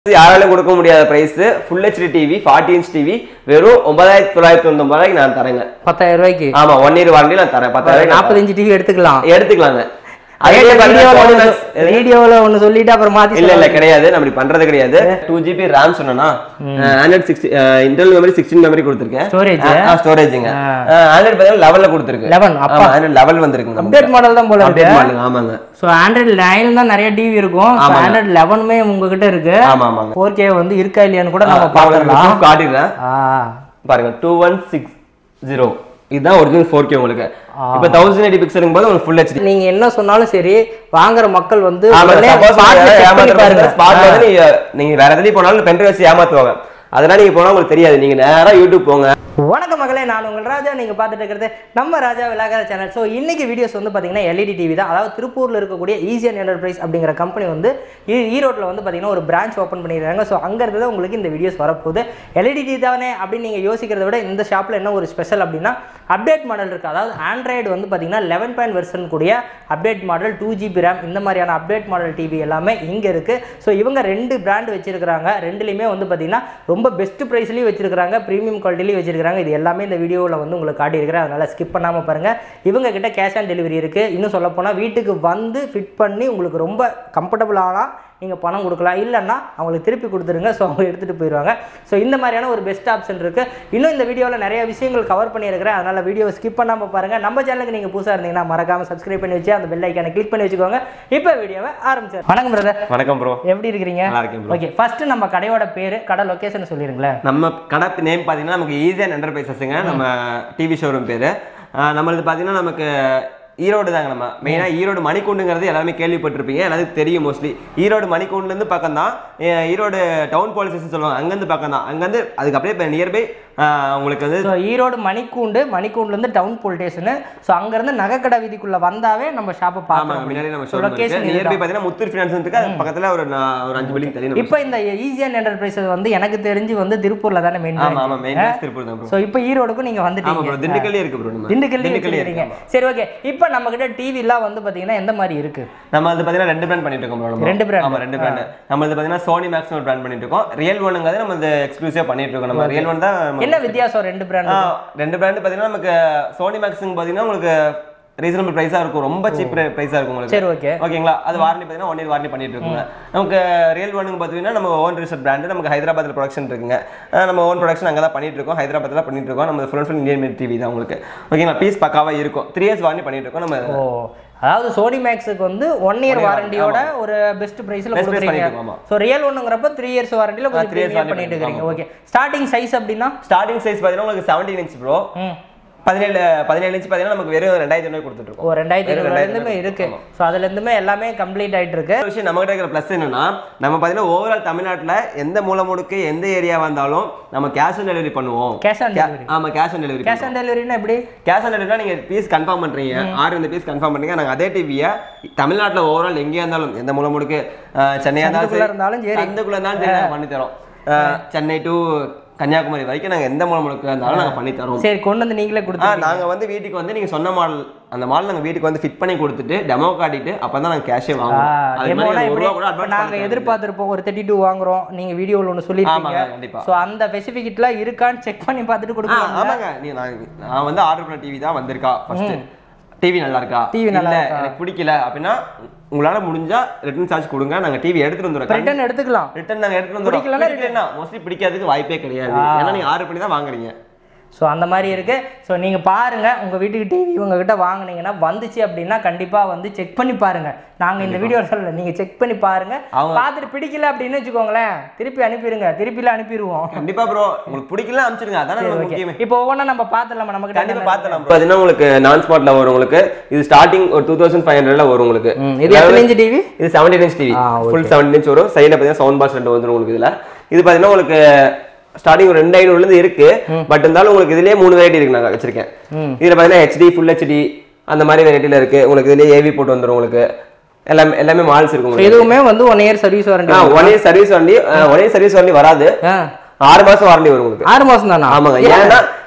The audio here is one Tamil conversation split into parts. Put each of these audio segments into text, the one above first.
யாராலும் கொடுக்க முடியாத price full HD TV forty inch TV வெறும் ஒன்பதாயிரத்தி தொள்ளாயிரத்தி தொண்ணூத்தி ரூபாய்க்கு நான் தரேங்க பத்தாயிரம் ரூபாய்க்கு ஆமா ஒன் இயர் வாரண்டி நான் தரேன் பத்தாயிரம் நாற்பத்தஞ்சு டிவி எடுத்துக்கலாம் எடுத்துக்கலாங்க அதுலயே பாத்தீங்கன்னா Sony Max- எது? வீடியோல ஒண்ணு சொல்லிட்டு அப்புறம் மாத்தி இல்ல இல்ல கிடையாது நம்ம இப்படி பண்றது கிடையாது டூ ஜிபி ரேம் சொன்னா Android sixty internal memory sixteen memory கொடுத்துருக்கேன் Storage? ஸ்டோரேஜுங்க ஆண்ட்ராய்ட் பாத்தீங்கன்னா லெவல்ல கொடுத்துருக்கு 11, அப்பா. ஆண்ட்ராய்ட் லெவல் வந்திருக்கு அப்டேட் மாடல் தான் போல இருக்கு அப்டேட் மாடல் ஆமாங்க ஸோ ஆண்ட்ராய்டு நைன் தான் நிறைய டிவி இருக்கும் ஆண்ட்ராய்டு லெவனுமே உங்ககிட்ட இருக்கு ஆமா ஆமாங்க ஃபோர் கே வந்து இருக்கா இல்லையான்னு கூட நம்ம நான் உங்களுக்கு பார்க்கலாம் proof காட்டிடுறேன் ஆ பாருங்க டூ ஒன் சிக்ஸ் ஜீரோ இதுதான் ஒரிஜினல் ஃபோர் கே உங்களுக்கு இப்போ தௌசண்ட் எயிட்டி பிக்சலுங்கும் போது உங்களுக்கு ஃபுல் ஹெச்டி நீங்க என்ன சொன்னாலும் சரி வாங்குற மக்கள் வந்து ஆமா உடனே சப்போஸ் spot ல check பண்ணி பாருங்க ஸ்பாட்ல வந்து நீங்க நீங்க வேற எதுலயும் போனாலும் பென் வச்சு ஏமாத்துவாங்க அதெல்லாம் நீங்க போனா உங்களுக்கு தெரியாது நீங்க நேரா யூடியூப் போங்க வணக்கம் மகளே நான் உங்கள் ராஜா நீங்கள் பார்த்துட்டு இருக்கிறது நம்ம ராஜா விலாகார சேனல் ஸோ இன்னைக்கு வீடியோஸ் வந்து பார்த்தீங்கன்னா எல்இடி டிவி தான் அதாவது திருப்பூரில் இருக்கக்கூடிய ஈசியன் என்டர்பிரைஸ் அப்படிங்கிற கம்பெனி வந்து ஈ- ஈரோட்டில் வந்து பார்த்தீங்கன்னா ஒரு பிரான்ச் ஓப்பன் பண்ணியிருக்காங்க ஸோ அங்கேருந்து தான் உங்களுக்கு இந்த வீடியோஸ் வரப்போகுது எல்இடி டிவி தானே அப்படின்னு நீங்கள் யோசிக்கிறத விட இந்த ஷாப்பில் என்ன ஒரு ஸ்பெஷல் அப்படின்னா அப்டேட் மாடல் இருக்குது அதாவது ஆண்ட்ராய்டு வந்து பார்த்தீங்கன்னா லெவன் பாயிண்ட் வெர்ஷன் கூடிய update model two GB RAM இந்த மாதிரியான அப்டேட் மாடல் டிவி எல்லாமே இங்கே இருக்குது ஸோ இவங்க ரெண்டு பிராண்ட் வச்சிருக்கிறாங்க ரெண்டுலையுமே வந்து பார்த்தீங்கன்னா ரொம்ப பெஸ்ட் ப்ரைஸ்லையும் வச்சிருக்காங்க ப்ரீமியம் குவாலிட்டிலையும் வச்சிருக்காங்க இது எல்லாமே இந்த வீடியோவில் வந்து உங்களுக்கு காட்டியிருக்கிறேன் அதனால் ஸ்கிப் பண்ணாமல் பாருங்கள் இவங்க கிட்ட கேஷ் ஆன் டெலிவரி இருக்குது இன்னும் சொல்லப்போனால் வீட்டுக்கு வந்து ஃபிட் பண்ணி உங்களுக்கு ரொம்ப கம்ஃபர்டபுளானா நீங்கள் பணம் கொடுக்கலாம் இல்லைன்னா அவங்களுக்கு திருப்பி கொடுத்துருங்க ஸோ அவங்க எடுத்துகிட்டு போயிடுவாங்க ஸோ இந்த மாதிரியான ஒரு பெஸ்ட் ஆப்ஷன் இருக்குது இன்னும் இந்த வீடியோவில் நிறைய விஷயங்கள் கவர் பண்ணியிருக்கிறேன் அதனால் வீடியோவை ஸ்கிப் பண்ணாமல் பாருங்கள் நம்ம சேனலுக்கு நீங்கள் புதுசாக இருந்தீங்கன்னா மறக்காமல் சப்ஸ்கிரைப் பண்ணி வச்சு அந்த பெல் ஐக்கானை கிளிக் பண்ணி வச்சுக்கோங்க இப்போ வீடியோவை ஆரம்பிச்சார் வணக்கம் பிரதர் வணக்கம் ப்ரோ எப்படி இருக்கிறீங்க நல்லா இருக்கேன் ப்ரோ ஓகே ஃபர்ஸ்ட் நம்ம கடையோட பேர் கடை லொகேஷன் சொல்லிருங்களேன் நம்ம கடை நேம் பார்த்தீங்கன்னா நமக்கு ஈஸியான என்டர்பிரைசஸ்ங்க நம்ம டிவி ஷோரூம் பேர் நம்மளது பார்த்தீங்கன்னா நமக்கு ஈரோடு தாங்க நம்ம மெயினாக ஈரோடு மணிக்கூண்டுங்கிறது எல்லாமே கேள்விப்பட்டிருப்பீங்க எல்லாத்துக்கும் தெரியும் மோஸ்ட்லி ஈரோடு மணிக்கூண்டுலேருந்து பக்கம் தான் அஹ் ஈரோடு டவுன் போலீஸ் சொல்லுவாங்க அங்கேருந்து பக்கம் தான் அங்கேருந்து அதுக்கு அப்படியே இப்போ நியர்பை உங்களுக்கு வந்து ஸோ ஈரோடு மணிக்கூண்டு மணிக்கூண்டுலேருந்து டவுன் போல் ஸ்டேஷனு ஸோ அங்கேருந்து நகைக்கடை வீதிக்குள்ளே வந்தாவே நம்ம ஷாப்பை ஆமாங்க பார்க்கலாம் முன்னாடி நம்ம So, ஷோரூம் location இருக்கு நியர்பை இதுதான். பார்த்தீங்கன்னா முத்தூர் ஃபினான்ஸ் இருக்கு அது பக்கத்தில் ஒரு நா- ஒரு அஞ்சு பில்டிங் தெரியும் இப்போ இந்த ஈசியன் என்டர்பிரைசஸ் வந்து எனக்கு தெரிஞ்சு வந்து திருப்பூர்ல தானே மெயின் ஆமா ஆமா மெயின் திருப்பூர் தான் ப்ரோ ஸோ இப்போ ஈரோடுக்கும் நீங்க ஆமா வந்துட்டீங்க ப்ரோ திண்டுக்கல்லே இருக்கு ப்ரோ நம்ம திண்டுக்கல்லே திண்டுக்கல்லே வச்சிருக்கீங்க இருக்கு சரி ஓகே இப்போ நம்ம கிட்ட டிவிலாம் வந்து பாத்தீங்கன்னா எந்த மாதிரி இருக்கு நம்ம வந்து பாத்தீங்கன்னா ரெண்டு பிராண்ட் பண்ணிட்டு இருக்கோம் bro நம்ம. ரெண்டு brand. ஆமா ரெண்டு பிராண்ட் நம்ம வந்து பாத்தீங்கன்னா சோனி மேக்ஸ் ஒரு பிராண்ட் பண்ணிட்டு இருக்கோம் ரியல் ஒன்னுங்கிறது நம்ம இந்த எக்ஸ்க்ளூசிவா பண்ணிட்டு இருக்கோம் நம்ம ரியல் ஒன் தான் நம்ம- என்ன வித்தியாசம் ரெண்டு பிராண்ட் ஆ, ரெண்டு பிராண்ட் பாத்தீங்கன்னா நமக்கு சோனி மேக்ஸ்ங்க பாத்தீங்கன்னா உங்களுக்கு ரீசனபிள் பிரைஸா இருக்கும் ரொம்ப சீப் பிரைஸா இருக்கும் உங்களுக்கு சரி ஓகே ஓகேங்களா அது வாரண்டி பார்த்தீங்கன்னா ஒன் இயர் வாரண்டி பண்ணிட்டு இருக்கோங்க நமக்கு ரியல் ஒன்னுங்க பார்த்தீங்கன்னா நம்ம ஓன் ரிசர்ட் பிராண்டு நமக்கு ஹைதராபாத்தில் ப்ரொடக்ஷன் இருக்குங்க அஹ் நம்ம ஓன் ப்ரொடக்ஷன் அங்கே தான் பண்ணிட்டு இருக்கோம் ஹைதராபாத்தில் பண்ணிட்டு இருக்கோம் நம்ம full full Indian made TV தான் உங்களுக்கு ஓகேங்களா பீஸ் பக்காவா இருக்கும் த்ரீ இயர்ஸ் வாரண்டி பண்ணிட்டு இருக்கோம் நம்ம ஓ அதாவது சோனி மேக்ஸுக்கு வந்து ஒன் இயர் வாரண்டியோட ஒரு பெஸ்ட் பிரைஸ்ல Best price கொடுக்குறீங்க பண்ணிட்டு இருக்கோம், ஆமா. ஸோ ரியல் ஒன்றுங்கிறப்ப த்ரீ இயர்ஸ் வாரண்டியில் கொஞ்சம் three years ப்ரீமியம் warranty பண்ணிட்டு பண்ணிட்டு இருக்கீங்க ஓகே ஸ்டார்டிங் சைஸ் அப்படின்னா ஸ்டார்டிங் சைஸ் பார்த்தீங்கன்னா உங்களுக்கு செவன்டீன் இன்ச் ப்ரோ ம் பதினேழு பதினேழு இன்ச் பார்த்தீங்கன்னா நமக்கு வெறும் ரெண்டாயிரத்தி ஐநூறு கொடுத்துட்டு இருக்கோம் ஓ ரெண்டாயிரத்தி வெறும் இருபதுலேருந்துமே இருக்கு ஸோ அதுலேருந்துமே எல்லாமே கம்ப்ளீட் ஆயிட்டு இருக்கு ஒரு விஷயம் நம்ம கிட்ட இருக்கிற ப்ளஸ் என்னன்னா நம்ம பார்த்தீங்கன்னா ஓவரால் தமிழ்நாட்டில் எந்த மூலமுடுக்கு எந்த ஏரியா வந்தாலும் நம்ம கேஷ் ஆன் டெலிவரி பண்ணுவோம் கேஷ் ஆன் டெலிவரி ஆமா cash on delivery cash on டெலிவரினா எப்படி கேஷ் ஆன் டெலிவரினா நீங்க பீஸ் கன்ஃபார்ம் பண்றீங்க ஆர்டர் இந்த பீஸ் கன்ஃபார்ம் பண்ணீங்க நாங்க அதே டிவியை தமிழ்நாட்டுல ஓவரால் எங்கேயா இருந்தாலும் எந்த மூலமுடுக்கு அஹ், சென்னையா சந்துக்குள்ள இருந்தாலும் இருந்தாலும் சரி. சந்துக்குள்ள இருந்தாலும் சரி நாங்க பண்ணி தரோம் அஹ், சென்னை டு கன்னியாகுமரி வரைக்கும் நாங்க எந்த மூலமுடுக்கு இருந்தாலும் நாங்க பண்ணி தரோம் சரி கொண்டு வந்து நீங்களே ஆ கொடுத்து நாங்க வந்து வீட்டுக்கு வந்து நீங்க சொன்ன மாடல் அந்த மாடல் நாங்க வீட்டுக்கு வந்து ஃபிட் பண்ணி கொடுத்துட்டு டெமோ காட்டிட்டு அப்பதான் நாங்க கேஷே வாங்குவோம் அது மாதிரி டெமோனா ஒரு எப்படி ரூபா கூட இப்ப advance நாங்க பண்ண எதிர்பார்த்திருப்போம் ஒரு தேர்ட்டி டூ வாங்குறோம் நீங்க வீடியோவில் ஒன்று சொல்லியிருக்கீங்க ஆமாங்க, கண்டிப்பா. ஸோ அந்த ஸ்பெசிஃபிகேட்லாம் இருக்கான்னு செக் பண்ணி பார்த்துட்டு ஆ, கொடுக்கலாம் ஆமாங்க நீ நான் நான் வந்து ஆர்டர் பண்ண டிவி தான் வந்திருக்கா ஃபர்ஸ்ட் டிவி நல்லா இருக்கா TV நல்லா இல்ல, இருக்கா? எனக்கு பிடிக்கல அப்படின்னா உங்களால முடிஞ்சா ரிட்டர்ன் சார்ஜ் கொடுங்க நாங்க டிவி எடுத்துட்டு வந்துடுறோம் ரிட்டர்ன் எடுத்துக்கலாம் ரிட்டர்ன் நாங்க எடுத்துட்டு வந்துடுறோம் பிடிக்கலன்னா பிடிக்கலன்னா மோஸ்ட்லி பிடிக்காததுக்கு வாய்ப்பே கிடையாது ஏன்னா நீங்க ஆர்டர் பண்ணி தான் வாங்குறீங்க ஸோ அந்த மாதிரி இருக்கு ஸோ நீங்க பாருங்க உங்க வீட்டுக்கு டிவி உங்ககிட்ட வாங்குனீங்கன்னா வந்துச்சு அப்படின்னா கண்டிப்பா வந்து செக் பண்ணி பாருங்க நாங்க இந்த வீடியோ சொல்லல நீங்க செக் பண்ணி பாருங்க அவங்க- பார்த்துட்டு பிடிக்கல அப்படின்னு வச்சுக்கோங்களேன் திருப்பி அனுப்பிடுங்க திருப்பில அனுப்பிடுவோம் கண்டிப்பா ப்ரோ உங்களுக்கு பிடிக்கல அனுப்பிச்சிடுங்க அதானே நமக்கு ஓகே முக்கியமே இப்போ ஒவ்வொன்றா நம்ம பார்த்துடலாமா நமக்கு கண்டிப்பா பார்த்தலாம் பாத்தீங்கன்னா உங்களுக்கு நான் ஸ்மார்ட்ல வரும் உங்களுக்கு இது ஸ்டார்டிங் ஒரு டூ தௌசண்ட் ஃபைவ் ஹண்ட்ரட்ல வரும் உங்களுக்கு இது எத்தனை இன்ச் டிவி இது செவன்டீன் இன்ச் டிவி ஆ, ஃபுல் செவன்டீன் இன்ச் வரும் சைடில் பார்த்தீங்கன்னா சவுண்ட் பாக்ஸ் ரெண்டு வந்துரும் உங்களுக்கு இதுல இது பார்த்தீங்கன்னா உங்களுக்கு ஸ்டார்டிங் ஒரு ரெண்டு ஐநூறுலேருந்து இருக்கு பட் இருந்தாலும் உங்களுக்கு இதுலயே மூணு வெரைட்டி இருக்கு நான் வச்சிருக்கேன் ம். இதுல பார்த்தீங்கன்னா ஹெச்டி ஃபுல் ஹெச்டி அந்த மாதிரி வெரைட்டில இருக்கு உங்களுக்கு இதுலயே ஏவி போட்டு வந்துரும் உங்களுக்கு எல்லாமே எல்லாமே மால்ஸ் இருக்கு உங்களுக்கு எதுவுமே வந்து one year service warranty one year service warranty one year service warranty வராது ஆ ஆறு மாசம் வாரண்டி வரும் உங்களுக்கு ஆறு மாசம் தானா ஆமாங்க ஏன்னா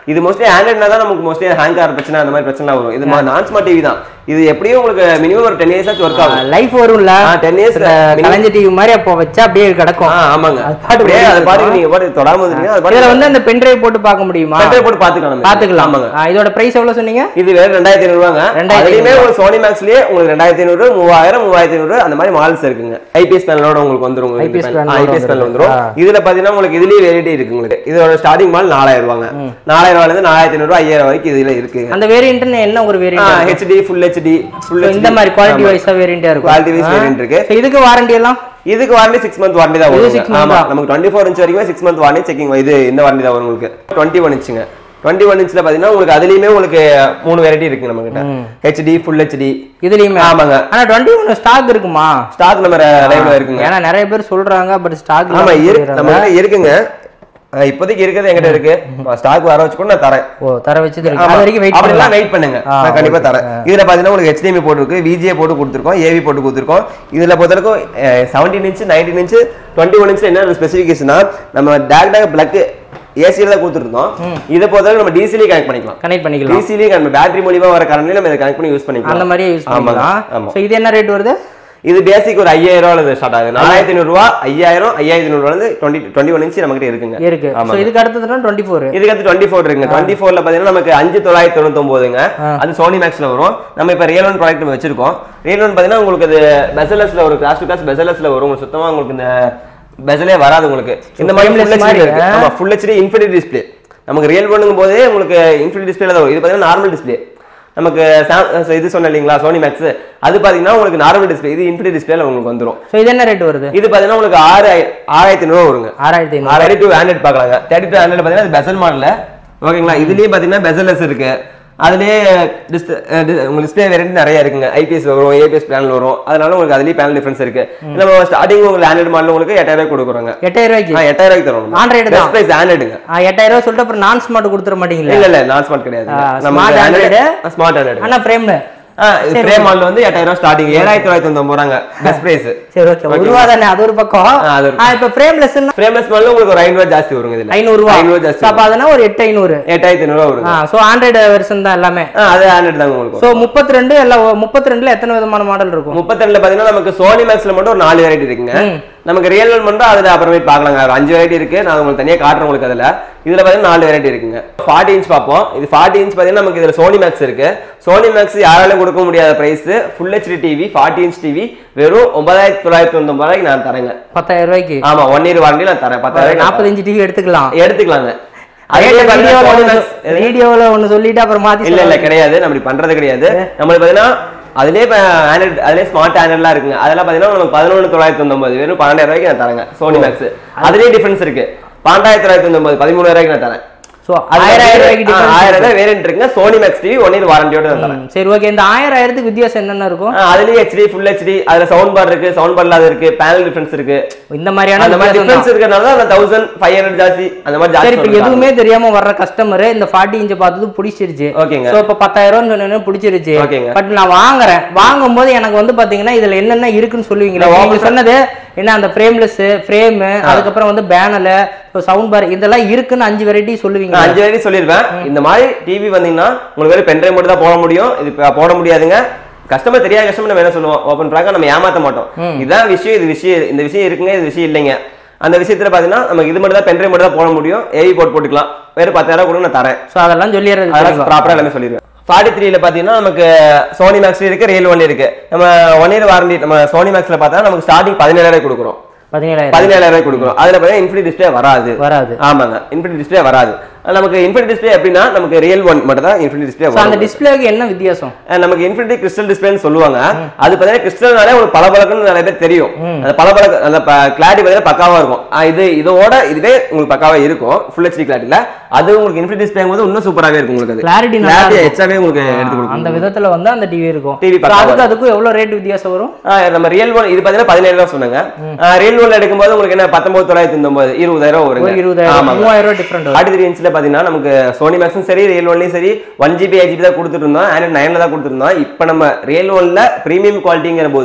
இது மோஸ்ட்லி ஆண்ட்ராய்ட்னா தான் நமக்கு மோஸ்ட்லி ஹேங் ஆகிற பிரச்சனை அந்த மாதிரி பிரச்சனை வரும் இது நான் ஸ்மார்ட் டிவி தான் இது எப்படியும் உங்களுக்கு மினிமம் ஒரு டென் இயர்ஸ் ஆச்சு ஒர்க் ஆகும் லைஃப் வரும்ல டென் இயர்ஸ் கலைஞ்ச டிவி மாதிரி அப்போ வச்சா அப்படியே கிடக்கும் ஆமாங்க அது பாட்டு அப்படியே அது ஓடிட்டு பாட்டுக்கு நீங்க பாட்டு தொடாம வந்துருங்க அது இதுல பாட்டு வந்து அந்த பென்ட்ரைவ் போட்டு பார்க்க முடியுமா பெட்ரோல் போட்டு பாத்துக்கலாம் நம்ம. பாத்துக்கலாம் ஆமாங்க ஆ, இதோட பிரைஸ் எவ்வளவு சொன்னீங்க இது வேற ரெண்டாயிரத்தி ஐநூறு ரூபாங்க ரெண்டாயிரத்தி அதுலயுமே உங்களுக்கு சோனி மேக்ஸ்லயே உங்களுக்கு ரெண்டாயிரத்தி ஐநூறு மூவாயிரம் மூவாயிரத்தி ஐநூறு அந்த மாதிரி மாடல்ஸ் இருக்குங்க ஐபிஎஸ் பேனலோட உங்களுக்கு வந்துரும் IPS panel ஓட ஐபிஎஸ் பேனல் வந்துரும். வந்துரும் இதுல பாத்தீங்கன்னா உங்களுக்கு இதுலயே வெரைட்டி இருக்கு உங்களுக்கு இதோட ஸ்டார்டிங் மாடல் நாலாயிரம் ரூபாங்க நாலாயிரம் ரூபாயில இருந்து நாலாயிரத்தி ஐநூறு ஐயாயிரம் வரைக்கும் இதுல இருக்குங்க அந்த வேரியன்ட் என்ன ஒரு variant HD full HD full இந்த மாதிரி குவாலிட்டி வைஸா வேரியண்டா இருக்கும் குவாலிட்டி வைஸ் வேரியன்ட் இருக்கு So, இதுக்கு வாரண்டி எல்லாம் இதுக்கு வாரண்டி சிக்ஸ் மந்த் வாரண்டி தான் இது வரும் six month ஆமா தான். நமக்கு டுவெண்ட்டி ஃபோர் இன்ச் வரைக்கும் சிக்ஸ் மந்த் வாரண்டி செக்கிங் இது இந்த வாரண்டி தான் வரும் உங்களுக்கு டுவெண்ட்டி ஒன் இன்ச்சுங்க டுவெண்ட்டி ஒன் இன்ச்ல பாத்தீங்கன்னா உங்களுக்கு அதுலயுமே உங்களுக்கு மூணு வெரைட்டி இருக்கு நம்ம கிட்ட ஹெச்டி ஃபுல் ஹெச்டி இதுலயுமே ஆமாங்க ஆனா டுவெண்ட்டி ஒன் ஸ்டாக் இருக்குமா ஸ்டாக் நம்ம லைவ்ல இருக்குங்க ஏன்னா நிறைய பேர் சொல்றாங்க பட் ஸ்டாக் ஆமா இருக்கு நம்ம கிட்ட இருக்குங்க அஹ் இப்போதைக்கு இருக்கிறது என்கிட்ட இருக்கு ஸ்டாக் வர வச்சு கூட நான் தரேன் ஓ தர வச்சது இருக்கு ஆமா. அது வரைக்கும் வெயிட் அப்படிலாம் பண்ணலாம் வெயிட் பண்ணுங்க ஆ, நான் கண்டிப்பா okay. தரேன் இதுல பாத்தீங்கன்னா உங்களுக்கு HDMI போட்டுருக்கு VGA போட்டு கொடுத்துருக்கோம் ஏவி போட்டு கொடுத்துருக்கோம் இதுல பொறுத்தவரைக்கும் seventeen inch nineteen inch twenty one இன்ச்ல என்ன ஸ்பெசிஃபிகேஷனா நம்ம டேரக்டாக பிளக் ஏசியில தான் கொடுத்துருந்தோம் இதை பொறுத்தவரை நம்ம டிசிலே கனெக்ட் பண்ணிக்கலாம் கனெக்ட் பண்ணிக்கலாம் டிசிலே நம்ம பேட்டரி மூலியமா வர கரண்ட்ல நம்ம இதை கனெக்ட் பண்ணி யூஸ் பண்ணிக்கலாம் அந்த மாதிரியே யூஸ் ஆமாங்க. பண்ணிக்கலாம் ஆமா. சோ இது என்ன ரேட் வருது இது பேசிக் ஒரு ஐயாயிரம் ரூபாய் ஸ்டார்ட் ஆகுது நாலாயிரத்தி ஐநூறு ரூபா ஐயாயிரம் ஐயாயிரத்தி ஐநூறு இருந்து டுவெண்ட்டி டுவெண்ட்டி ஒன் இன்ச் நம்ம கிட்ட இருக்குங்க இருக்கு ஆமாங்க. சோ இதுக்கு அடுத்ததுனா டுவெண்ட்டி ஃபோர் இதுக்கு அடுத்து டுவெண்ட்டி ஃபோர் இருக்குங்க டுவெண்ட்டி ஃபோர்ல பாத்தீங்கன்னா நமக்கு அஞ்சு தொள்ளாயிரத்தி தொண்ணூத்தொன்பதுங்க அது சோனி மேக்ஸ்ல வரும் நம்ம இப்ப ரியல் ஒன் ப்ராடக்ட் நம்ம வச்சிருக்கோம் ரியல் ஒன் பாத்தீங்கன்னா உங்களுக்கு அது பெசலஸ்ல ஒரு கிளாஸ் டு கிளாஸ் பெசலஸ்ல வரும் உங்களுக்கு சுத்தமா உங்களுக்கு இந்த பெசலே வராது உங்களுக்கு இந்த மாதிரி frameless full HD மாதிரி, இருக்கு ஆ. ஆமா ஃபுல் ஹெச்டி இன்ஃபினிட்டி டிஸ்ப்ளே நமக்கு ரியல் பண்ணும் போதே உங்களுக்கு இன்ஃபினிட்டி டிஸ்பிளேல தான் வரும் இது பாத்தீங்கன்னா நார்மல் டிஸ்ப்ளே நமக்கு Sam- இது சொன்ன இல்லைங்களா சோனி மேக்ஸ் அது பாத்தீங்கன்னா உங்களுக்கு நார்மல் டிஸ்ப்ளே இது இன்ஃபினிட்டி டிஸ்பிளேல உங்களுக்கு வந்துரும் சோ இது என்ன ரேட் வருது இது பாத்தீங்கன்னா உங்களுக்கு ஆறு ஆறாயிரத்தி ஐநூறு வருங்க ஆறாயிரத்தி ஐநூறு ஆறாயிரம் டூ ஹண்ட்ரட் பார்க்கலாங்க தேர்ட்டி டூ ஹண்ட்ரட் பார்த்தீங்கன்னா அது பெசல் மாடல் ஓகேங்களா இதுலயே பார்த்தீங்கன்னா பெசல்லெஸ் இருக்கு அதுலயே டிஸ் உங்களுக்கு டிஸ்பிளே வேரியன்ட் நிறைய இருக்குங்க ஐபிஎஸ் வரும் ஏபிஎஸ் பேனல் வரும் அதனால உங்களுக்கு அதுலயே பேனல் டிஃபரன்ஸ் இருக்கு நம்ம ஸ்டார்டிங் உங்களுக்கு ஆண்ட்ராய்டு மாடல் உங்களுக்கு எட்டாயிரம் ரூபாய் கொடுக்குறோங்க எட்டாயிரம் ரூபாய்க்கு ஆ, எட்டாயிரம் ரூபாய்க்கு தரோம் Android தான். பெஸ்ட் பிரைஸ் ஆண்ட்ராய்டுங்க ஆ, எட்டாயிரம் ரூபாய் சொல்லிட்டு அப்புறம் நான் ஸ்மார்ட் கொடுத்துட மாட்டீங்களா இல்ல இல்ல நான் ஸ்மார்ட் கிடையாது ஆ, நம்ம smart Android. ஸ்மார்ட் ஆண்ட்ராய்டு ஆனா ஃப்ரேம்ல ஃப்ரேம் மாடல் வந்து எட்டாயிரம் ரூபாய் ஸ்டார்டிங் ஏழாயிரத்தி தொள்ளாயிரத்தி ஒன்பது ரூபாங்க பெஸ்ட் பிரைஸ் சரி ஓகே ஒரு ரூபா தானே அது ஒரு பக்கம் ஆ, அது ஒரு ஆ, இப்ப ஃப்ரேம்லெஸ்னா ஃப்ரேம்லெஸ் மாடல் உங்களுக்கு ஒரு ஐநூறு ரூபாய் ஜாஸ்தி வருங்க இதுல ஐநூறு ரூபா ஐநூறு ரூபாய் ஜாஸ்தி அப்ப அதனா ஒரு எட்டு ஐநூறு எட்டாயிரத்தி ஐநூறு ரூபா வருங்க சோ ஆண்ட்ராய்டு வெர்ஷன் தான் எல்லாமே ஆ, அது ஆண்ட்ராய்டு தாங்க உங்களுக்கு சோ முப்பத்தி ரெண்டு எல்லாம் முப்பத்தி ரெண்டுல எத்தனை விதமான மாடல் இருக்கும் முப்பத்தி பாத்தீங்கன்னா நமக்கு சோனி மேக்ஸ்ல மட்டும் ஒரு நாலு வெரைட்டி இருக்குங்க ம். நமக்கு ரியல் ஒன் மட்டும் அதுல அப்புறமேட்டு பார்க்கலாங்க ஒரு அஞ்சு வெரைட்டி இருக்கு நான் உங்களுக்கு தனியா காட்டுறேன் உங்களுக்கு அதுல இதுல பாத்தீங்கன்னா நாலு வெரைட்டி இருக்குங்க ஃபார்ட்டி இன்ச் பார்ப்போம் இது ஃபார்ட்டி இன்ச் பாத்தீங்கன்னா நமக்கு இதுல சோனி மேக்ஸ் இருக்கு சோனி மேக்ஸ் யாராலும் கொடுக்க முடியாத price full HD TV forty inch TV வெறும் ஒன்பதாயிரத்தி தொள்ளாயிரத்தி தொண்ணூத்தி ரூபாய்க்கு நான் தரேங்க பத்தாயிரம் ரூபாய்க்கு ஆமா ஒன் இயர் வாரண்டி நான் தரேன் பத்தாயிரம் நாற்பது இன்ச்சு டிவி எடுத்துக்கலாம் எடுத்துக்கலாங்க அதே பாத்தீங்கன்னா Sony Max- வீடியோல ஒண்ணு சொல்லிட்டு அப்புறம் மாத்தி இல்ல இல்ல கிடையாது நம்ம இப்படி பண்றது கிடையாது நம்மளுக்கு பாத்தீங்கன்னா அதுலயே இப்ப ஆண்ட்ராய்ட் அதுலயே ஸ்மார்ட் ஆண்ட்ராய்ட்லாம் இருக்குங்க அதெல்லாம் பாத்தீங்கன்னா நமக்கு பதினொன்று தொள்ளாயிரத்தி தொண்ணூறு வெறும் பன்னெண்டாயிரம் ரூபாய்க்கு நான் தரேங்க சோனி மேக்ஸ் அதுலயே டிஃபரன்ஸ் இருக்கு பன்னெண்டாயிரத்தி தொள்ளாயிரத்தி தொண்ணூறு பதிமூணாயிரம் ரூபாய்க்கு நான் தரேன் சோ அது ஆயிரம் ஆயிரம் ரூபாய்க்கு ஆ, difference ஆயிரம் இருக்கு. ரூபாய் வேரியன்ட் இருக்குங்க Sony Max TV one year வாரண்டியோட நான் தரேன் ம், சரி ஓகே இந்த ஆயிரம் ஆயிரத்துக்கு வித்தியாசம் என்னென்ன இருக்கும் ஆ, அதுலயே ஹெச்டி ஃபுல் ஹெச்டி அதுல சவுண்ட் பார் இருக்கு சவுண்ட் பார்ல அது இருக்கு பேனல் டிஃபரன்ஸ் இருக்கு இந்த மாதிரியான அந்த மாதிரி வித்தியாசம் தான். டிஃபரன்ஸ் இருக்கறனால தான் அந்த தௌசண்ட் ஃபைவ் ஹண்ட்ரட் ஜாஸ்தி அந்த மாதிரி சரி ஜாஸ்தி இப்ப சொல்றாங்க. எதுவுமே தெரியாம வர்ற கஸ்டமர் இந்த ஃபார்ட்டி இன்ச் பார்த்தது பிடிச்சிருச்சு ஓகேங்க சோ இப்ப பத்தாயிரம் சொன்னேன்னு பிடிச்சிருச்சு ஓகேங்க. பட் நான் வாங்குறேன் வாங்கும்போது எனக்கு வந்து பாத்தீங்கன்னா இதுல என்னென்ன இருக்குன்னு சொல்லுவீங்களா நான் நீங்க சொன்னது என்ன அந்த ஃப்ரேம்லெஸ் ஃப்ரேம் அதுக்கப்புறம் வந்து பேனல் சவுண்ட் பார் இதெல்லாம் இருக்குன்னு அஞ்சு வெரைட்டி சொல்லுவீங்க நான் அஞ்சு வரைக்கும் சொல்லிருவேன் இந்த மாதிரி டிவி வந்தீங்கன்னா உங்களுக்கு வெறும் பென்ட்ரைவ் மட்டும் தான் போட முடியும் இது இப்ப போட முடியாதுங்க கஸ்டமர் தெரியாத கஸ்டமர் நம்ம என்ன சொல்லுவோம் ஓப்பன் ப்ராக்கா நம்ம ஏமாத்த மாட்டோம் இதுதான் விஷயம் இது விஷயம் இந்த விஷயம் இருக்குங்க இது விஷயம் இல்லைங்க அந்த விஷயத்துல பாத்தீங்கன்னா நமக்கு இது மட்டும் தான் பென்ட்ரைவ் மட்டும் தான் போட முடியும் ஏவி போட்டு போட்டுக்கலாம் வெறும் பத்தாயிரம் கூட நான் தரேன் சோ அதெல்லாம் சொல்லிடுறது அதெல்லாம் தெளிவா. ப்ராப்பரா எல்லாமே சொல்லிடுவேன் ஃபார்ட்டி த்ரீல பாத்தீங்கன்னா நமக்கு சோனி மேக்ஸ்ல இருக்கு ரியல் ஒன் இருக்கு நம்ம ஒன் இயர் வாரண்டி நம்ம சோனி மேக்ஸ்ல பார்த்தா நமக்கு ஸ்டார்டிங் பதினேழாயிரம் கொடுக்குறோம் பதினேழாயிரம் பதினேழாயிரம் ரூபாய் கொடுக்குறோம் அதுல பாத்தீங்கன்னா இன்ஃபினிட் டிஸ்பிளே வராது வராது ஆமாங்க இன்ஃபினிட் டிஸ்பிளே வராது அது நமக்கு இன்ஃபினிட் டிஸ்பிளே எப்படின்னா நமக்கு ரியல் ஒன் மட்டும் தான் இன்ஃபினிட் டிஸ்பிளே So, அந்த வரும் டிஸ்பிளேக்கு என்ன வித்தியாசம் அஹ் நமக்கு இன்ஃபினிட்டி கிறிஸ்டல் டிஸ்பிளேன்னு சொல்லுவாங்க அது பார்த்தீங்கன்னா கிறிஸ்டல்னாலே உங்களுக்கு பளபளக்குன்னு நிறைய பேர் தெரியும் அந்த பளபளக்கு அந்த கிளாரிட்டி பார்த்தீங்கன்னா பக்காவா இருக்கும் அஹ் இது இதோட இதுவே உங்களுக்கு பக்காவா இருக்கும் ஃபுல் ஹெச்டி கிளாரிட்டில அது உங்களுக்கு இன்ஃபினிட் டிஸ்பிளே போது இன்னும் சூப்பராகவே இருக்கும் உங்களுக்கு அது Clarity நல்லா கிளாரிட்டி இருக்கும். எச்சாவே உங்களுக்கு எடுத்து கொடுக்கும் அந்த விதத்துல வந்து அந்த டிவி இருக்கும் TV So, பக்காவா அதுக்கு அதுக்கும் எவ்வளவு ரேட் வித்தியாசம் வரும் ஆஹ் நம்ம ரியல் ஒன் இது பார்த்தீங்கன்னா பதினேழு ரூபா சொன்னாங்க ரியல் ஒன்ல எடுக்கும்போது உங்களுக்கு என்ன பத்தொன்பது தொள்ளாயிரத்தி தொண்ணூறு இருபதாயிரம் ஒரு வருங்க இருபதாயிரம் ஆமாங்க மூவாயிரம் ரூபாய் டிஃபரெண்ட் வரும் ஃபார்ட்டி த்ரீ இன்ச்சில் பார்த்தீங்கன்னா நமக்கு சோனி மேக்ஸும் சரி ரியல் ஒன்லையும் சரி ஒன் ஜிபி எயிட் ஜிபி தான் கொடுத்துட்டு இருந்தோம் ஆண்ட்ராய்ட் நைனில் தான் கொடுத்துருந்தோம் இப்போ நம்ம ரியல் ஒன்ல ப்ரீமியம் குவாலிட்டிங்கிற போது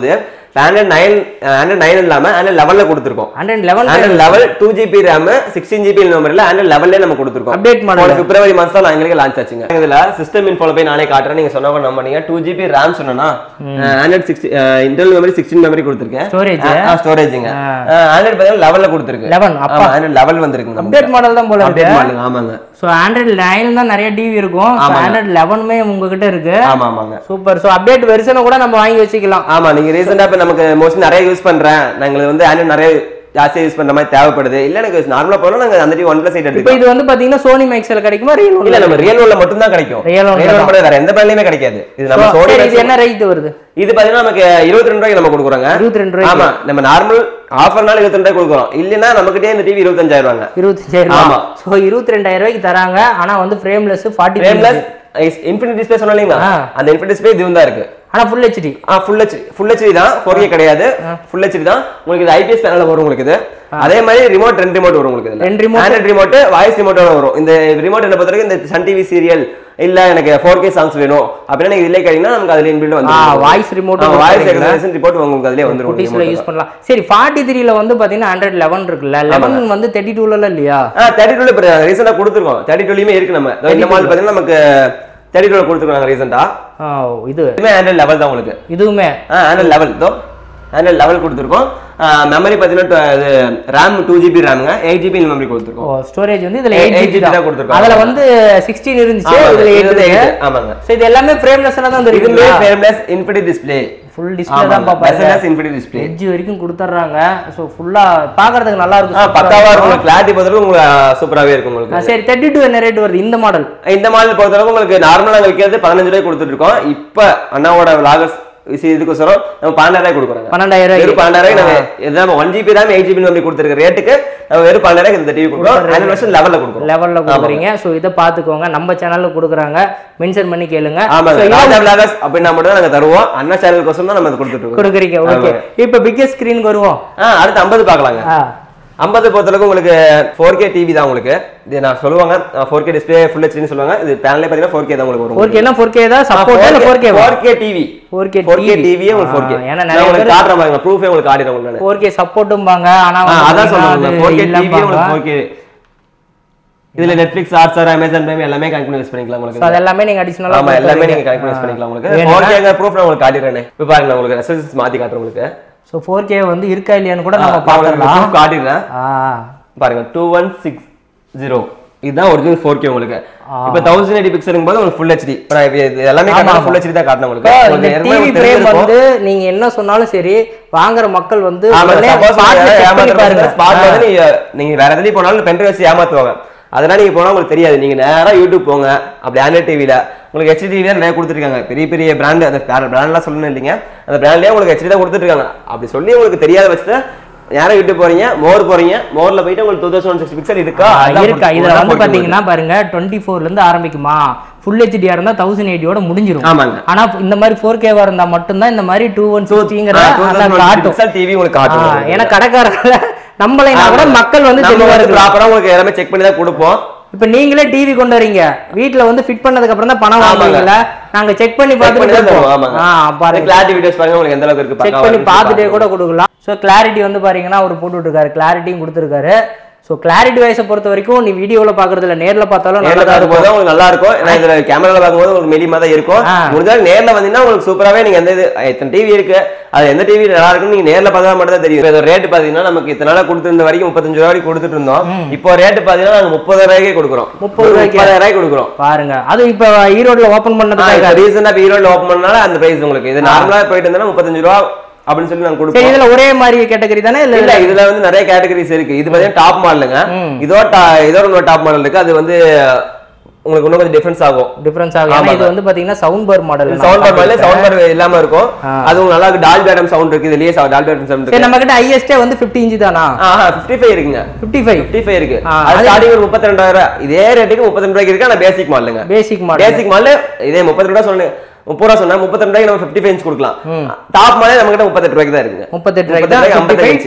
ஆண்ட்ராய்ட் நைன் ஆண்ட்ராய்ட் நைன் இல்லாம ஆண்ட்ராய்ட் லெவல்ல கொடுத்துருக்கோம் hundred eleven Android level two GB RAM sixteen GB மெமரியில் ஆண்ட்ராய்ட் லெவல்லே நம்ம கொடுத்துருக்கோம் Update model. போன பிப்ரவரி மாசம் தான் எங்களுக்கு லான்ச் ஆச்சுங்க இதுல சிஸ்டம் இன்ஃபோல போய் நானே காட்டுறேன் நீங்க சொன்ன நம்ம நீங்க டூ ஜிபி ரேம் சொன்னா Android sixty internal memory sixteen memory கொடுத்துருக்கேன் Storage. ஸ்டோரேஜுங்க ஆண்ட்ராய்ட் பார்த்தீங்கன்னா லெவல்ல கொடுத்துருக்கு 11, அப்பா. ஆண்ட்ராய்ட் லெவல் வந்திருக்கு அப்டேட் மாடல் தான் போல இருக்கு அப்டேட் மாடல் ஆமாங்க ஸோ ஆண்ட்ராய்ட் நைன் தான் நிறைய டிவி இருக்கும் ஆண்ட்ராய்ட் லெவனுமே உங்ககிட்ட இருக்கு ஆமா ஆமாங்க சூப்பர் ஸோ அப்டேட் வெர்ஷனை கூட நம்ம வாங்கி வச்சுக்கலாம் ஆமா நீங்க ரீசெண்டா இப்ப நமக்கு மோஸ்ட்லி நிறைய யூஸ் பண்றேன் நாங்களுக்கு வந்து ஆண்ட்ராய்ட் நிறைய ஜாஸ்தியா யூஸ் பண்ற மாதிரி தேவைப்படுது இல்ல எனக்கு நார்மலா போனா நாங்க அந்த ஒன் பிளஸ் எயிட் இப்போ எடுத்துக்கலாம் இது வந்து பாத்தீங்கன்னா சோனி மேக்ஸ்ல கிடைக்குமா ரியல் இல்ல நம்ம ரியல் ஒன்ல மட்டும் தான் கிடைக்கும் Real one ரியல் ஒன் மட்டும் வேற எந்த பிராண்ட்லயுமே கிடைக்காது இது நம்ம சோனி சரி இது Max- என்ன ரேட் வருது இது பாத்தீங்கன்னா நமக்கு இருபத்தி ரெண்டு ரூபாய்க்கு நம்ம கொடுக்குறோங்க இருபத்தி ரெண்டு ரூபாய் ஆமா நம்ம நார்மல் ஆஃபர்னால இருபத்தி ரெண்டு ரூபாய் கொடுக்குறோம் இல்லைன்னா நம்மகிட்டே இந்த டிவி இருபத்தஞ்சாயிரம் ரூபாங்க இருபத்தஞ்சாயிரம் ஆமா. ஸோ இருபத்தி ரெண்டாயிரம் ரூபாய்க்கு தராங்க ஆனா வந்து frameless forty frameless infinite display சொன்னோம் இல்லைங்களா ஆ. அந்த இன்ஃபினிட் டிஸ்பிளே இது தான் இருக்கு ஆனா ஃபுல் ஹெச்டி ஆ ஃபுல் ஹெச் ஃபுல் ஹெச்டி தான் ஃபோர் கிடையாது ஃபுல் ஹெச்டி தான் உங்களுக்கு இது ஐபிஎஸ் பேனல்ல வரும் உங்களுக்கு இது அதே மாதிரி ரிமோட் ரெண்டு ரிமோட் வரும் உங்களுக்கு இதுல ரெண்டு remote. ஆண்ட்ராய்ட் ரிமோட் வாய்ஸ் ரிமோட்டோட வரும் இந்த ரிமோட் என்ன பொறுத்த வரைக்கும் இந்த சன் டிவி சீரியல் இல்ல எனக்கு ஃபோர் கே சாங்ஸ் வேணும் அப்படின்னா நீங்க இதுலயே கேட்டீங்கன்னா நமக்கு அதுல இன்பில்ட் வந்து voice remote voice recognition report உங்களுக்கு அதுலயே வந்துரும் குட்டீஸ்ல யூஸ் பண்ணலாம் சரி ஃபார்ட்டி த்ரீல வந்து பாத்தீங்கன்னா ஆண்ட்ராய்ட் லெவன் இருக்குல்ல லெவன் வந்து தேர்ட்டி டூல இல்லையா ஆ தேர்ட்டி டூல இப்போ ரீசெண்டாக கொடுத்துருக்கோம் தேர்ட்டி டூலையுமே இருக்கு நம்ம இதோ இந்த மாடல் பார்த்தீங்கன்னா நமக்கு தேர்ட்டி டூல கொடுத்துருக்காங்க ரீசெண்டா ஆ, இது இதுவுமே ஆண்ட்ராய்ட் லெவல் தான் உங்களுக்கு இதுவுமே ஆ ஆண்ட்ராய்ட் லெவல் இதோ ஆண்ட்ராய்ட் லெவல் கொடுத்துருக்கோம் மெமரி பார்த்தீங்கன்னா இது ரேம் டூ ஜிபி ரேமுங்க எயிட் ஜிபி மெமரி கொடுத்துருக்கோம் ஸ்டோரேஜ் வந்து இதுல Eight எயிட் ஜிபி GB தான் தான் கொடுத்திருக்காங்க. அதுல வந்து சிக்ஸ்டீன் இருந்துச்சு ஆமாங்க, இதுல இது எயிட் வந்து இருக்கு eight, ஆமாங்க ஸோ இது எல்லாமே ஃப்ரேம்லெஸ்ல தான் இதுவுமே தெரியுங்களா frameless infinite display full display தான் பாப்பாங்க இன்ஃபினிட் டிஸ்பிளே எட்ஜ் வரைக்கும் கொடுத்துட்றாங்க ஸோ ஃபுல்லா பார்க்கறதுக்கு நல்லா ஆ இருக்கும் பக்காவா இருக்கும் உங்களுக்கு கிளாரிட்டி பொறுத்தவரைக்கும் உங்களுக்கு சூப்பராகவே இருக்கும் உங்களுக்கு ஆ, சரி தேர்ட்டி டூ என்ன ரேட் வருது இந்த மாடல் இந்த மாடல் பொறுத்தளவுக்கு உங்களுக்கு நார்மலா விற்கிறது பதினஞ்சு ரூபாய் கொடுத்துட்டு இருக்கோம் இப்ப அண்ணாவோட விலாகஸ் இதுக்கோசரம் நம்ம பன்னெண்டாயிரம் கொடுக்குறோங்க பன்னெண்டாயிரம் வெறும் பன்னெண்டாயிரம் நம்ம எதாவது one GB RAM eight GB memory கொடுத்துருக்க ரேட்டுக்கு நம்ம வெறும் பன்னெண்டாயிரம் இந்த டிவி கொடுக்குறோம் ஹண்ட்ரட் வருஷம் லெவல்ல கொடுக்குறோம் லெவல்ல கொடுக்குறீங்க ஸோ இதை பார்த்துக்கோங்க நம்ம சேனல்ல கொடுக்குறாங்க மென்ஷன் பண்ணி கேளுங்க ஆமாங்க So, இது ராஜா விலாகஸ் அப்படின்னா மட்டும் தான் நாங்க தருவோம் அண்ணா சேனலுக்கோசரம் தான் நம்ம இதை கொடுத்துட்டு இருக்கோம் கொடுக்குறீங்க ஓகே இப்போ பிக்கெஸ்ட் ஸ்க்ரீனுக்கு வருவோம் ஆ அடுத்து ஐம்பது பார்க்கலாங்க ஆ ஐம்பது பொறுத்தளவுக்கு உங்களுக்கு ஃபோர் கே டிவி தான் உங்களுக்கு இது நான் சொல்லுவாங்க ஃபோர் கே டிஸ்பிளே ஃபுல் ஹெச்டின்னு சொல்லுவாங்க இது பேனலே பார்த்தீங்கன்னா ஃபோர் கே தான் உங்களுக்கு வரும் ஃபோர் கேனா ஃபோர் கே தான் சப்போர்ட் இல்லை four K four K TV four K four K டிவியே உங்களுக்கு ஃபோர் கே ஏன்னா நான் நிறைய உங்களுக்கு பேர் காட்டுறேன் பாருங்க ப்ரூஃபே உங்களுக்கு காட்டிடுறேன் உங்களுக்கு நான் ஃபோர் கே சப்போர்ட்டும்பாங்க ஆனா ஆ, வந்து அதான் சொல்லுவாங்க அது ஃபோர் கே டிவி இல்லம்பாங்க. உங்களுக்கு ஃபோர் கே இதுல நெட்ஃபிளிக்ஸ் ஹாட்ஸ்டார் அமேசான் பிரைம் எல்லாமே கனெக்ட் பண்ணி யூஸ் பண்ணிக்கலாம் So, உங்களுக்கு அது எல்லாமே நீங்க அடிஷனலா ஆமா எல்லாமே நீங்க கனெக்ட் பண்ணி யூஸ் பண்ணிக்கலாம் உங்களுக்கு ஃபோர் கேங்க ப்ரூஃப் நான் உங்களுக்கு காட்டிடுறேன் இப்போ பாருங்க நான் உங்களுக்கு ரெசல்ஸ் மாத்தி காட்டுறேன் உங்களுக்கு ஸோ ஃபோர் கே வந்து இருக்கா இல்லையான்னு கூட நம்ம நான் உங்களுக்கு பார்க்கலாம் proof காட்டிடுறேன் ஆ பாருங்க டூ ஒன் சிக்ஸ் ஜீரோ இதுதான் ஒரிஜினல் ஃபோர் கே உங்களுக்கு இப்போ தௌசண்ட் எயிட்டி பிக்சலுங்க போது உங்களுக்கு ஃபுல் ஹெச்டி இது எல்லாமே காட்டினா ஃபுல் ஹெச்டி தான் காட்டினேன் உங்களுக்கு இந்த உங்களுக்கு ஏற்கனவே டிவி உங்களுக்கு ஃப்ரேம் தெரிஞ்சிருக்கும். வந்து நீங்க என்ன சொன்னாலும் சரி வாங்குற மக்கள் வந்து ஆமா, உடனே suppose spot ல நீங்க check பண்ணி ஏமாத்துற பாருங்க பட்சத்துல spot ல வந்து நீங்க நீங்க வேற எதுலயும் போனாலும் பென் வச்சு ஏமாத்துவாங்க அதெல்லாம் நீங்க போனா உங்களுக்கு தெரியாது நீங்க நேரா யூடியூப் போங்க அப்படி ஆண்ட்ராய்ட் டிவில உங்களுக்கு ஹெச்டி டிவி நிறைய கொடுத்துருக்காங்க பெரிய பெரிய பிராண்ட் அந்த பிராண்ட்லாம் சொல்லணும் இல்லைங்க அந்த பிராண்ட்லயே உங்களுக்கு ஹெச்டி தான் கொடுத்துருக்காங்க அப்படி சொல்லி உங்களுக்கு தெரியாத பட்சத்துல நேரா யூடியூப் போறீங்க மோர் போறீங்க மோர்ல போயிட்டு உங்களுக்கு டூ தௌசண்ட் சிக்ஸ் பிக்சல் இருக்கா ஆ, அதான் இருக்கா போட்டு- இதுல அதான் வந்து போட்டு பாத்தீங்கன்னா பாருங்க டுவெண்ட்டி ஃபோர்ல இருந்து ஆரம்பிக்குமா ஃபுல் ஹெச்டியா இருந்தா தௌசண்ட் எயிட்டியோட முடிஞ்சிரும் ஆமாங்க ஆனா இந்த மாதிரி ஃபோர் கேவா இருந்தா மட்டும்தான் இந்த மாதிரி டூ ஒன் சிக்ஸ்டிங்கிற காட்டும் பிக்சல் டிவி உங்களுக்கு ஆ, காட்டும் ஏன்னா கடைக்காரங்கள நம்மளைனா கூட மக்கள் வந்து நம்ம தெளிவா வந்து இருக்கலாம் ப்ராப்பரா உங்களுக்கு எல்லாமே செக் பண்ணி தான் கொடுப்போம் இப்ப நீங்களே டிவி கொண்டு வரீங்க வீட்ல வந்து ஃபிட் பண்ணதுக்கு அப்புறம் தான் பணம் வாங்குவீங்கல்ல நாங்க செக் பண்ணி Check பண்ணி பார்த்துட்டு தான் தருவோம், கொடுப்போம். ஆமாங்க. ஆ பாருங்க கிளாரிட்டி வீடியோஸ் பாருங்க உங்களுக்கு எந்த அளவுக்கு இருக்கு செக் பக்காவா பண்ணி இருக்குன்னு பார்த்துட்டே பாருங்க. கூட கொடுக்கலாம் ஸோ கிளாரிட்டி வந்து பாத்தீங்கன்னா அவர் போட்டு விட்டுருக்காரு கிளாரிட்டியும் கொடுத்துருக்காரு ஸோ கிளாரிட்டி வைஸை பொறுத்த வரைக்கும் நீ வீடியோவில் பார்க்கறது இல்ல நேர்ல பார்த்தாலும் நேர்ல நல்லா பார்க்கும்போது தான் உங்களுக்கு நல்லா இருக்கும் ஏன்னா இதுல கேமரால பார்க்கும்போது உங்களுக்கு மீடியமா தான் இருக்கும் ஆ. முடிஞ்சாலும் நேர்ல வந்தீங்கன்னா உங்களுக்கு சூப்பராவே நீங்க எந்த இது இத்தனை டிவி இருக்கு அது எந்த டிவி நல்லா இருக்குன்னு நீங்க நேர்ல பார்த்தா மட்டும் தான் தெரியும் இப்போ ரேட் பாத்தீங்கன்னா நமக்கு இத்தனை நாளா கொடுத்திருந்த வரைக்கும் முப்பத்தஞ்சு ரூபா வரைக்கும் கொடுத்துட்டு இருந்தோம் இப்போ ரேட் பாத்தீங்கன்னா நாங்க முப்பது ரூபாய்க்கே கொடுக்குறோம் முப்பது ரூபாய்க்கு. முப்பதாயிரம் ரூபாய்க்கு கொடுக்குறோம் பாருங்க அது இப்ப ஈரோட்ல ஓபன் பண்ணதுக்காக ரீசெண்டா இப்போ ஈரோட்ல ஓப்பன் பண்ணனால அந்த பிரைஸ் உங்களுக்கு இது நார்மலா போயிட்டு இருந்தா முப்பத்தஞ்சு ரூபா அப்படின்னு சொல்லி நாங்க சரி கொடுப்போம் இதுல ஒரே மாதிரி கேட்டகரி தானே இல்ல இல்ல இதுல வந்து நிறைய கேட்டகரிஸ் இருக்கு இது பாத்தீங்கன்னா டாப் மாடலுங்க இதோட ta- இதோட இன்னொரு டாப் மாடல் இருக்கு அது வந்து உங்களுக்கு இன்னும் கொஞ்சம் டிஃபரன்ஸ் ஆகும் டிஃபரன்ஸ் ஆகும் ஏன்னா இது வந்து பாத்தீங்கன்னா sound bar model sound bar மாதிரி சவுண்ட் பார் இல்லாம இருக்கும் அது உங்களுக்கு நல்லா டால் பேடம் சவுண்ட் இருக்கு இதுலயே டால் பேடம் சவுண்ட் சரி இருக்கு நம்ம கிட்ட ஐஎஸ்டே வந்து 50 இன்ச் தானா ஆஹா 55 இருக்குங்க 55 55 இருக்கு ஆ, அது ஸ்டார்டிங் ஒரு 32000 இதே ரேட்டுக்கு 32 ரூபாய்க்கு இருக்கு ஆனா பேசிக் மாடலுங்க பேசிக் மாடல் பேசிக் மாடல் இதே 32 ரூபாய் சொன்னேன் முப்பது ரூபா சொன்னா 32 ரூபாய்க்கு நம்ம 55 இன்ச் கொடுக்கலாம் டாப் மாடல் நம்ம கிட்ட 38 ரூபாய்க்கு தான் இருக்குங்க 38 ரூபாய்க்கு 38 தான் ரூபாய்க்கு 55 55 இன்ச்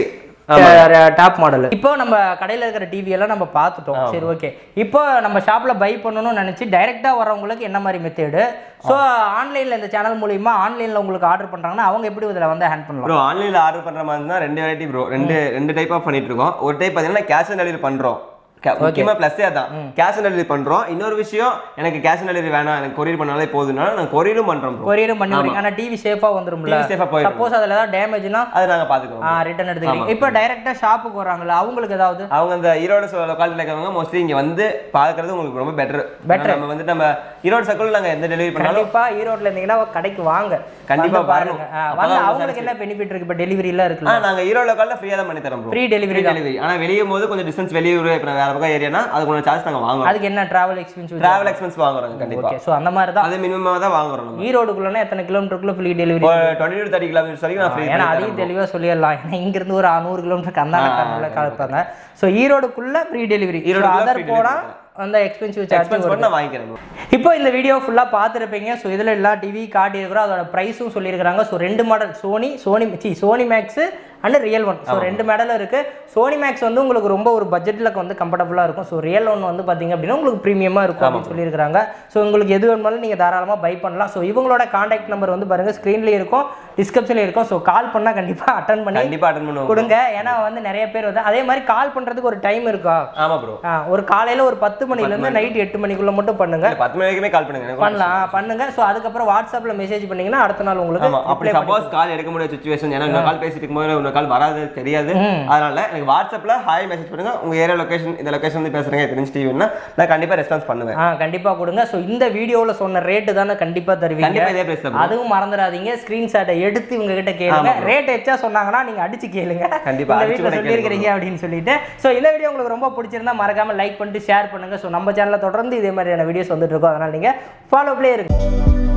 டாப் மாடல் இப்போ நம்ம கடையில இருக்கிற டிவி எல்லாம் நம்ம பார்த்துட்டோம் சரி ஓகே இப்போ நம்ம ஷாப்ல பை பண்ணணும்னு நினைச்சு டைரக்டா வரவங்களுக்கு என்ன மாதிரி மெத்தேடு ஸோ ஆன்லைன்ல இந்த சேனல் மூலியமா ஆன்லைன்ல உங்களுக்கு ஆர்டர் பண்றாங்கன்னா அவங்க எப்படி இதில் வந்து ஹேண்ட் பண்ணலாம் ப்ரோ ஆன்லைனில் ஆர்டர் பண்ணுற மாதிரி இருந்தால் ரெண்டு வெரைட்டி ப்ரோ ரெண்டு ரெண்டு டைப் ஆஃப் பண்ணிட்டு இருக்கோம் ஒரு டைப் பார்த்தீங்கன்னா கேஷ் ஆன் டெலிவரி பண்ணுறோம் முக்கியமாக ப்ளஸ்ஸே அதான் கேஷ் ஆன் டெலிவரி பண்ணுறோம் இன்னொரு விஷயம் எனக்கு கேஷ் ஆன் டெலிவரி வேணாம் எனக்கு கொரியர் பண்ணாலே போதுனால நாங்கள் கொரியரும் பண்ணுறோம் ப்ரோ கொரியரும் பண்ணி விடுறீங்க ஆனா டிவி சேஃபா வந்துரும்ல டிவி சேஃபாக போயிடும் சப்போஸ் அதுல ஏதாவது டேமேஜ்னா அது நாங்கள் பார்த்துக்குவோம் ரிட்டர்ன் எடுத்துக்கிறீங்க இப்போ டைரக்டா ஷாப்புக்கு வராங்கல்ல அவங்களுக்கு ஏதாவது அவங்க அந்த ஈரோடு லொக்காலிட்டியில் இருக்கிறவங்க மோஸ்ட்லி இங்கே வந்து பார்க்கறது உங்களுக்கு ரொம்ப பெட்டர் பெட்டர் நம்ம வந்து நம்ம ஈரோடு சர்க்கிள் நாங்கள் எந்த டெலிவரி பண்ணாலும் கண்டிப்பா ஈரோட்ல இருந்தீங்கன்னா கடைக்கு வாங்க கண்டிப்பா வந்து பாருங்க வரணும். ஆ, வந்து அவங்களுக்கு என்ன பெனிஃபிட் இருக்கு இப்போ டெலிவரி எல்லாம் ஆ இருக்குல்ல நாங்கள் ஈரோடு லொக்காலில் ஃப்ரீயாக தான் பண்ணி தரோம் bro free delivery free delivery ஆனால் வெளியே போது கொஞ்சம் டிஸ்டன்ஸ் வெளியூர் இப்போ வேற பக்கம் ஏரியானா அதுக்கு கொஞ்சம் சார்ஜ் நாங்கள் வாங்குறோம் அதுக்கு என்ன டிராவல் எக்ஸ்பென்ஸ் டிராவல் எக்ஸ்பென்ஸ் வாங்குறோம் கண்டிப்பாக ஓகே ஸோ அந்த மாதிரி தான் அது மினிமமாக தான் வாங்குறோம் நம்ம ஈரோடுக்குள்ளனா எத்தனை கிலோமீட்டருக்குள்ள ஃப்ரீ டெலிவரி ஒரு டுவெண்ட்டி டு தேர்ட்டி கிலோமீட்டர்ஸ் வரைக்கும் நான் ஃப்ரீ ஏன்னா அதையும் தெளிவா சொல்லிடலாம் ஏன்னா இங்க இருந்து ஒரு நூறு கிலோமீட்டர் கந்தான கலப்பாங்க ஸோ ஈரோடுக்குள்ள ஃப்ரீ டெலிவரி ஈரோடுக்குள்ள அதர் free போனா அந்த எக்ஸ்பென்சிவ் சார்ஜ் எக்ஸ்பென்ஸ் பண்ணி நான் வாங்கிக்கிறேன் bro. இப்போ இந்த வீடியோ ஃபுல்லாக பார்த்துருப்பீங்க ஸோ இதில் எல்லா டிவி காட்டியிருக்கிறோம் அதோட ப்ரைஸும் சொல்லியிருக்கிறாங்க ஸோ ரெண்டு model Sony Sony C Sony Max and real one so ரெண்டு மாடலும் இருக்குது சோனி மேக்ஸ் வந்து உங்களுக்கு ரொம்ப ஒரு பட்ஜெட்டில் வந்து கம்ஃபர்டபுளாக இருக்கும் ஸோ ரியல் ஒன் வந்து பார்த்தீங்க அப்படின்னா உங்களுக்கு ப்ரீமியமாக இருக்கும் அப்படின்னு சொல்லியிருக்காங்க ஸோ உங்களுக்கு எது வேணுமாலும் நீங்கள் தாராளமாக பை பண்ணலாம் ஸோ இவங்களோட காண்டாக்ட் நம்பர் வந்து பாருங்கள் ஸ்க்ரீன்லேயே இருக்கும் டிஸ்கிரிப்ஷன்லேயே இருக்கும் ஸோ கால் பண்ணால் கண்டிப்பாக அட்டன் பண்ணி கண்டிப்பா அட்டன் பண்ணுவோம் கொடுங்க ஏன்னா வந்து நிறைய பேர் வந்து அதே மாதிரி கால் பண்ணுறதுக்கு ஒரு டைம் இருக்கா ஆமா ப்ரோ ஆ, ஒரு காலையில் ஒரு பத்து மணிலேருந்து நைட் எட்டு மணிக்குள்ளே மட்டும் பண்ணுங்க பத்து மணி வரைக்குமே கால் பண்ணுங்க எனக்கு பண்ணலாம் பண்ணுங்க ஸோ அதுக்கப்புறம் வாட்ஸ்அப்ல மெசேஜ் பண்ணீங்கன்னா அடுத்த நாள் உங்களுக்கு ஆமா அப்படி சப்போஸ் கால் எடுக்க முடியாத சுச்சுவேஷன் ஏன்னா இன்னொரு கால் பேசிட்டு இருக்கும்போது இன்னொரு கால் வராது தெரியாது அதனால எனக்கு வாட்ஸ்அப்ல ஹாய் மெசேஜ் பண்ணுங்க உங்க ஏரியா லொகேஷன் இந்த லொகேஷன் வந்து பேசுறீங்க தெரிஞ்சு டிவின்னா நான் கண்டிப்பா ரெஸ்பான்ஸ் பண்ணுவேன் ஆ கண்டிப்பா கொடுங்க ஸோ இந்த வீடியோவில் சொன்ன ரேட்டு தானே கண்டிப்பா தருவீங்க கண்டிப்பா இதே பிரைஸ் தான் bro. அதுவும் மறந்துடாதீங்க ஸ்கிரீன்ஷாட்டை எடுத்து இவங்க கிட்ட கேளுங்க ரேட் எச்சா சொன்னாங்கன்னா நீங்க அடிச்சு கேளுங்க கண்டிப்பா, இந்த அடிச்சு வீட்டில் கூட சொல்லியிருக்கிறீங்க அப்படின்னு சொல்லிட்டு ஸோ இந்த வீடியோ உங்களுக்கு ரொம்ப பிடிச்சிருந்தா மறக்காம லைக் பண்ணிட்டு ஷேர் பண்ணுங்க ஸோ நம்ம சேனல்ல தொடர்ந்து இதே மாதிரியான வீடியோஸ் வந்துட்டு இருக்கோம் அதனால நீங்க ஃபாலோ பிளே இருக்கு